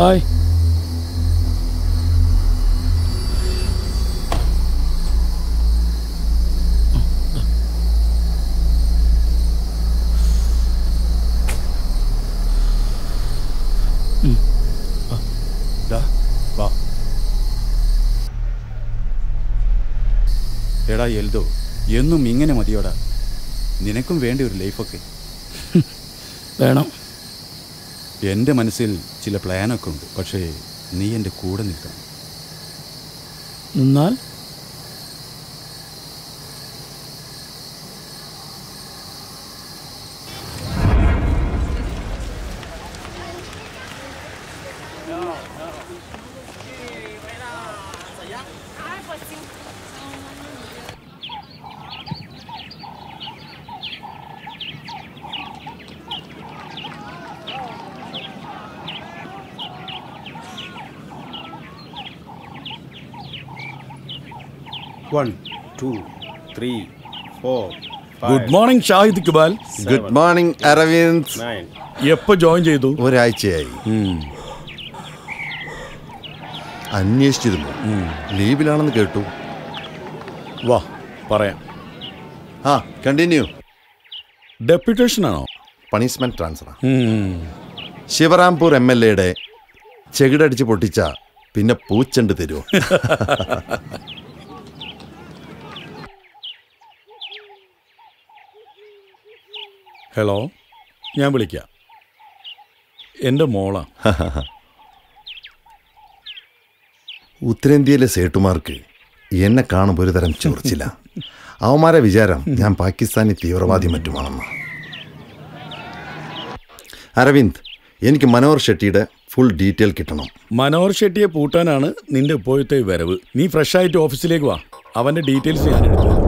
Hi വാ എടാ എൽദോ എന്നും ഇങ്ങനെ മതിയോടാ നിനക്കും വേണ്ട ഒരു ലൈഫൊക്കെ വേണം എൻ്റെ മനസ്സിൽ ചില പ്ലാനൊക്കെ ഉണ്ട് പക്ഷേ നീ എൻ്റെ കൂടെ നിൽക്കണം നിന്നാൽ one two three four good morning Shahid Iqbal good morning Aravind Nayan എപ്പോ ജോയിൻ ചെയ്തു ഒരാഴ്ചയായി അന്വേഷിച്ചിരുന്നു ലീവിലാണെന്ന് കേട്ടു വാ പറയാം ആ കണ്ടിന്യൂ ഡെപ്യൂട്ടേഷൻ ആണോ punishment transfer Shivrampur M L എയുടെ ചെകിടടിച്ച് പൊട്ടിച്ച പിന്നെ പൂച്ചണ്ട് തരുമോ ഹലോ ഞാൻ വിളിക്കാം എൻ്റെ മോളാ ഉത്തരേന്ത്യയിലെ സേട്ടുമാർക്ക് എന്നെ കാണുമ്പോൾ ഒരു തരം ചൊറിച്ചില്ല അവന്മാരെ വിചാരം ഞാൻ പാകിസ്ഥാനി തീവ്രവാദി മറ്റുമാണെന്ന് അരവിന്ദ് എനിക്ക് മനോഹർ ഷെട്ടിയുടെ ഫുൾ ഡീറ്റെയിൽ കിട്ടണം മനോഹർ ഷെട്ടിയെ പൂട്ടാനാണ് നിന്റെ ഇപ്പോഴത്തെ വരവ് നീ ഫ്രഷ് ആയിട്ട് ഓഫീസിലേക്ക് വാ അവന്റെ ഡീറ്റെയിൽസ് ഞാൻ എടുത്തു തരാം.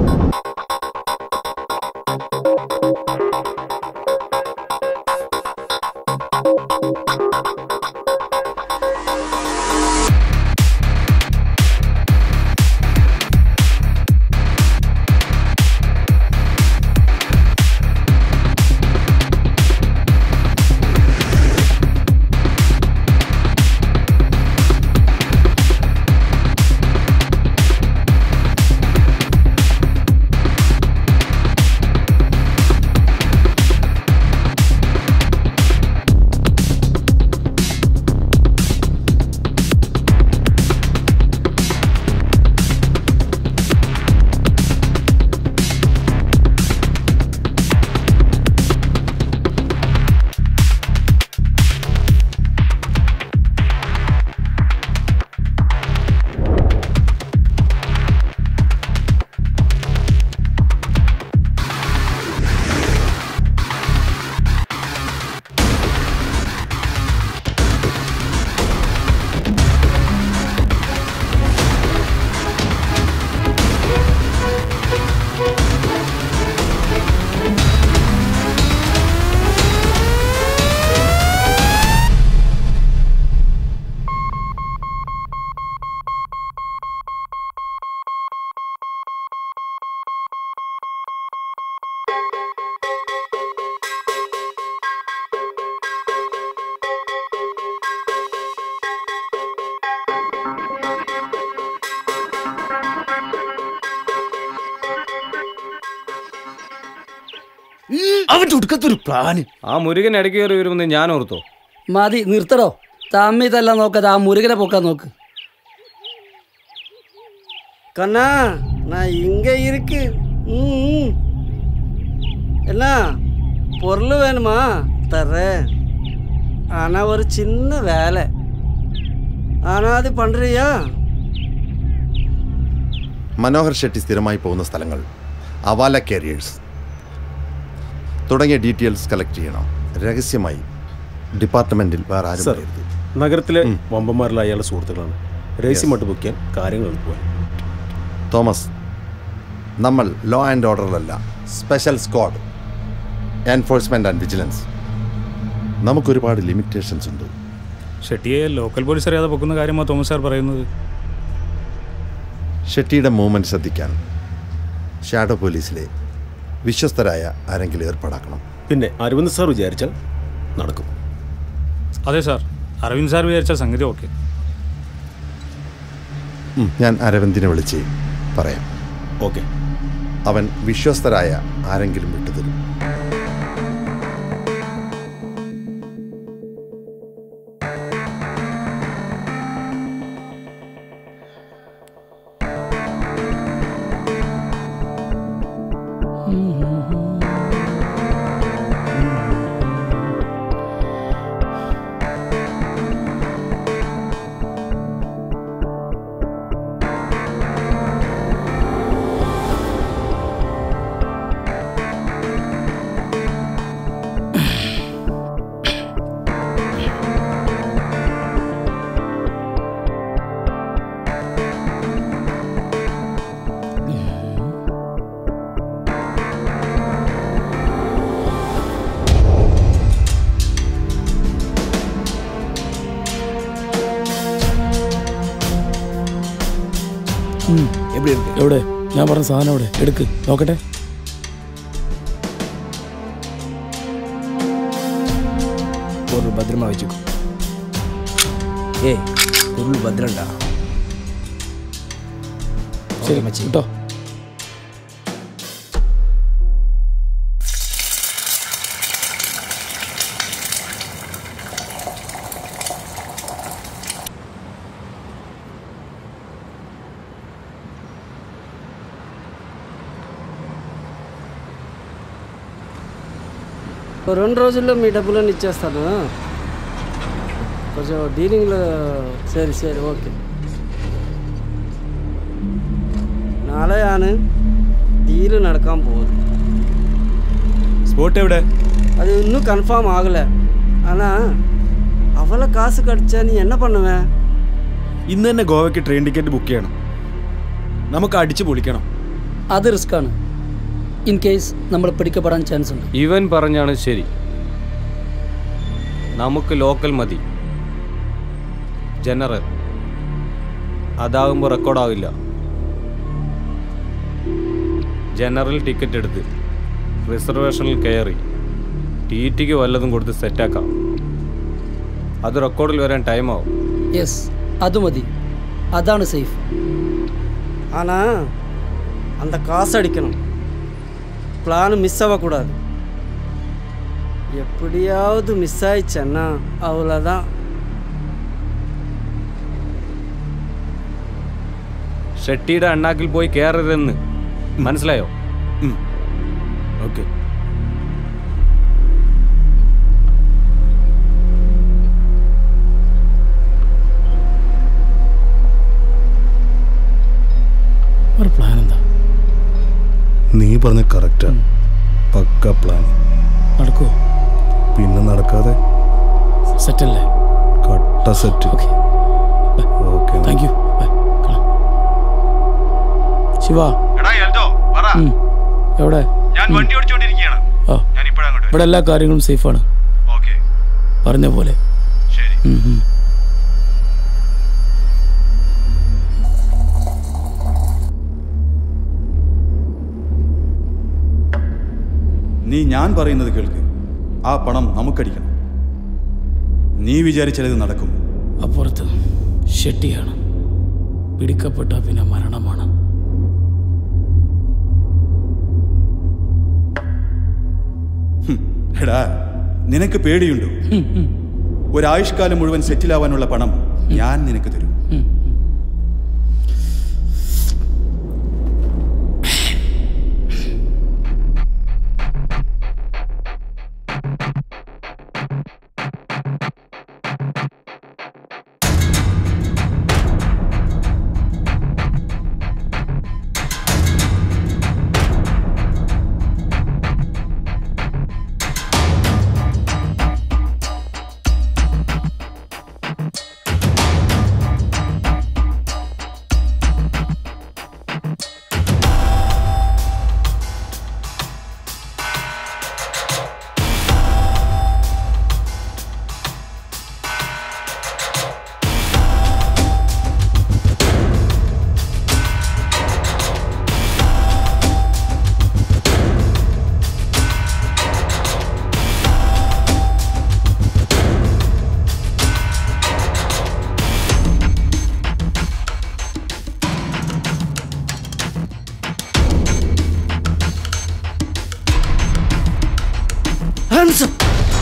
അവന്റെ ഒടുക്കത്തൊരു പ്ലാന് ആ മുരുകൻ ഇടയ്ക്ക് കയറി വരുമെന്ന് ഞാൻ ഓർത്തോ മതി നിർത്തടോ തമ്മി തല്ല നോക്കാതെ ആ മുരുകനെ പൊക്കാൻ നോക്ക് கண்ணா நான் இங்க இருக்கு ம், ம். என்ன பொருள் வேணுமா தர்றேன் ஆனா ஒரு சின்ன வேலை ஆனா அது பண்றியா മനോഹർ ഷെട്ടി സ്ഥിരമായി പോകുന്ന സ്ഥലങ്ങൾ അവാല കാരിയേഴ്സ് തുടങ്ങിയ ഡീറ്റെയിൽസ് കളക്ട് ചെയ്യണം രഹസ്യമായി ഡിപ്പാർട്ട്മെന്റിൽ വേറെ ആരും സർ പറയരുത്. നഗരത്തിലെ വമ്പന്മാരിലെ അയാളുടെ സുഹൃത്തുക്കളാണ് രഹസ്യമായിട്ട് ബുക്ക് ചെയ്യാൻ കാര്യങ്ങൾ എളുപ്പമായി തോമസ് നമ്മൾ ലോ ആൻഡ് ഓർഡറിലല്ല special squad enforcement and vigilance നമുക്കൊരുപാട് ലിമിറ്റേഷൻസ് ഉണ്ട് ഷെട്ടിയെ ലോക്കൽ പോലീസ് അറിയാതെ പൊക്കുന്ന കാര്യമാണ് തോമസ് സാർ പറയുന്നത് ഷെട്ടിയുടെ മൂവ്മെന്റ് ശ്രദ്ധിക്കാൻ ഷാഡോ പോലീസിലെ വിശ്വസ്തരായ ആരെങ്കിലും ഏർപ്പാടാക്കണം പിന്നെ അരവിന്ദ് സാർ വിചാരിച്ചാൽ നടക്കും അതെ സാർ അരവിന്ദ് സാർ വിചാരിച്ച സംഗതി ഓക്കെ ഉം, ഞാൻ അരവിന്ദിനെ വിളിച്ച് പറയാം ഓക്കെ അവൻ വിശ്വസ്തരായ ആരെങ്കിലും വിട്ടുതരും എവിടെ ഞാൻ പറഞ്ഞ സാധനം എവിടെ എടുക്ക് നോക്കട്ടെ ஒரு பத்திரமா வச்சுக்கோ ஏய் பொருள் பத்திரம்டா ശരി മച്ചി. കേട്ടോ ఓ రెండు రోజుల్లో మీ డబ్బులను ఇచ్చేస్తాను కొంచెం డీలింగ్లో సరే సరే ఓకే നാളെയാണ് ഡീല് നടക്കാൻ പോകുന്നത് സ്പോട്ട് എവിടെ அது இன்னும் கன்ஃபார்ம் ஆகலை ஆனால் அவளை காசு கிடச்சா நீ என்ன பண்ணுவேன் ഇന്ന് തന്നെ ഗോവയ്ക്ക് ട്രെയിൻ ടിക്കറ്റ് ബുക്ക് ചെയ്യണം നമുക്ക് അടിച്ചു പൊളിക്കണം അത് റിസ്ക്കാണ് ഇൻ കേസ് നമ്മൾ പിടിക്കപ്പെടാൻ ചാൻസ് ഉണ്ട് ഇവൻ പറഞ്ഞാണ് ശരി നമുക്ക് ലോക്കൽ മതി ജനറൽ അതാകുമ്പോൾ റെക്കോർഡാവില്ല ജനറൽ ടിക്കറ്റ് എടുത്ത് റിസർവേഷനിൽ കയറി ടി ടിക്ക് വല്ലതും കൊടുത്ത് സെറ്റാക്കാം അത് റെക്കോർഡിൽ വരാൻ ടൈമാവും യെസ് അത് മതി അതാണ് സേഫ് ஆனால் அந்த காசு அடிக்கணும் பிளான் மிஸ் ஆகக்கூடாது எப்படியாவது மிஸ் ஆயிடுச்சேன்னா அவ்வளோதான் ഷെട്ടിയുടെ അണ്ണാക്കിൽ പോയി കയറരുതെന്ന് മനസ്സിലായോ ഓക്കെ ഒരു പ്ലാൻ എന്താ നീ പറഞ്ഞ കറക്റ്റാ പക്ക പ്ലാൻ നടക്കുമോ പിന്നെ നടക്കാതെ സെറ്റല്ലേ കട്ട set okay okay thank you bye കാണാം ശിവ ഉം. എവിടെ ഞാൻ വണ്ടി ഓടിച്ചോണ്ടിരിക്കുകയാണ് ആ ഞാൻ ഇപ്പോഴങ്ങോട്ട് ഇവിടെ എല്ലാ കാര്യങ്ങളും സേഫാണ് ഓക്കെ പറഞ്ഞ പോലെ ശരി ഉം, ഉം. നീ ഞാൻ പറയുന്നത് കേൾക്ക് ആ പണം നമുക്കടിക്കണം നീ വിചാരിച്ചാൽ നടക്കും അപ്പുറത്ത് ഷെട്ടിയാണ് പിടിക്കപ്പെട്ട പിന്നെ മരണമാണ് ഹും, എടാ നിനക്ക് പേടിയുണ്ടോ ഒരായുഷ്കാലം മുഴുവൻ സെറ്റിലാവാനുള്ള പണം ഞാൻ നിനക്ക് തരും Hands up.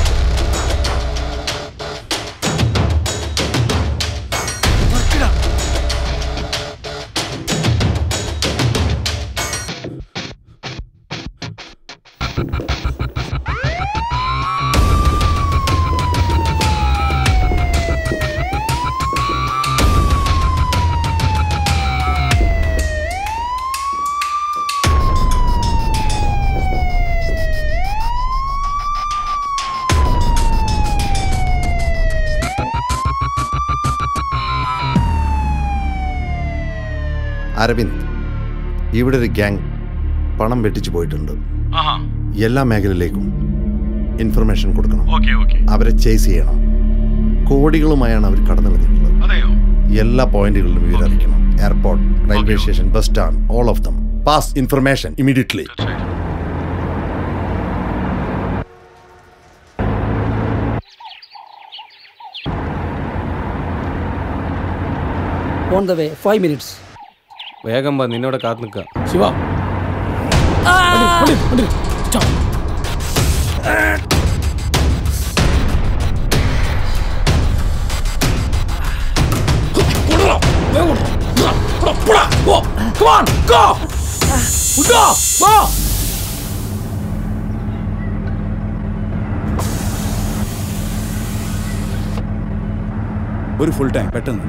അരവിന്ദ് ഇവിടെ ഒരു ഗ്യാങ് പണം വെട്ടിച്ചു പോയിട്ടുണ്ട് എല്ലാ മേഖലയിലേക്കും ഇൻഫർമേഷൻ കൊടുക്കണം ഓക്കെ ഓക്കെ അവരെ ചേസ് ചെയ്യണം കോടികളുമായാണ് അവർ കടന്നിറങ്ങിയിട്ടുള്ളത് അതെയോ എല്ലാ പോയിന്റുകളിലും ഇവർ അറിയിക്കണം airport railway station bus stand all of them pass information immediately തീർച്ചയായിട്ടും on the way five minutes വേഗം വാ നിന്നോട് കാത്തു നിൽക്കുക ശിവ വണ്ടി, വണ്ടി, വണ്ടി. Stop. കൊണ്ടുവാ, വേഗം കൊണ്ടുവാ. പോടാ, പോടാ, go. Come on, go. Go, go. ഒരു ഫുൾ ടൈം പെട്ടെന്ന്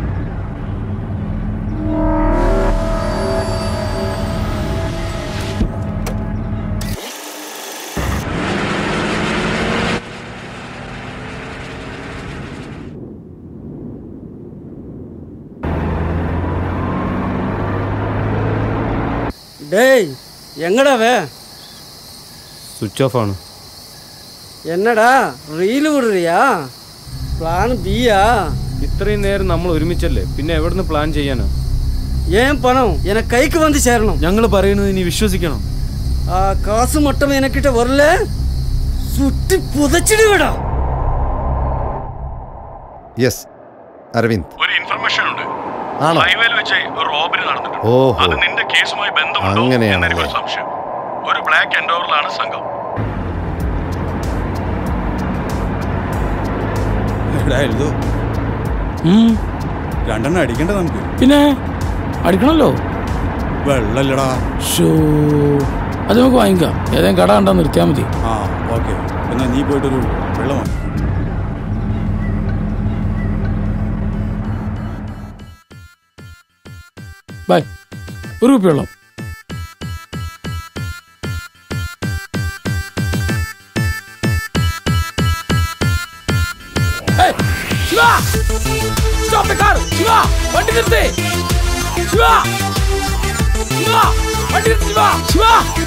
டேய் எங்கடாவே സ്വിച്ച് ഓഫ് ആണ് என்னடா റീല് വിടുറിയാ പ്ലാൻ ബിയാ ഇത്രയും നേരം നമ്മൾ ഒരുമിച്ചല്ലേ പിന്നെ എവിടുന്ന് പ്ലാൻ ചെയ്യാനാ ஏன் பணம் எனக்கு கைக்கு வந்து சேரணும் ഞങ്ങൾ പറയുന്നത് ഇനി വിശ്വസിക്കണം ஆ, காசு மட்டும் எனக்கிட்ட வரல சுட்டி புதைச்சிடுவேடா യെസ് അരവിന്ദ് ഒരു ഇൻഫർമേഷൻ ഉണ്ട് ആണോ ഹൈവേയിൽ വെച്ച് ഒരു റോബറി നടന്നിട്ടുണ്ട് ഓഹോ. അത് നിന്റെ കേസുമായി ബന്ധമുണ്ടോ അങ്ങനെയാണല്ലേ. എന്നെനിക്കൊരു സംശയം ഒരു ബ്ലാക്ക് എൻഡോറിലാണ് സംഘം എടാ എഴുതോ ഉം, രണ്ടെണ്ണം അടിക്കണ്ട നമുക്ക് പിന്നെ അടിക്കണല്ലോ വെള്ളല്ലടാ ഷോ അത് നമുക്ക് വാങ്ങിക്കാം ഏതെങ്കിലും കട കണ്ടാ നിർത്തിയാൽ മതി ആ ഓക്കെ എന്നാ നീ പോയിട്ടൊരു വെള്ളം വാങ്ങി ബൈ ഒരു കുപ്പി വെള്ളം Hey, Shiva! Stop the car! Shiva! വണ്ടി നിർത്ത്! ശിവ! ശിവ! വണ്ടി നിർത്ത് ശിവ! ശിവ!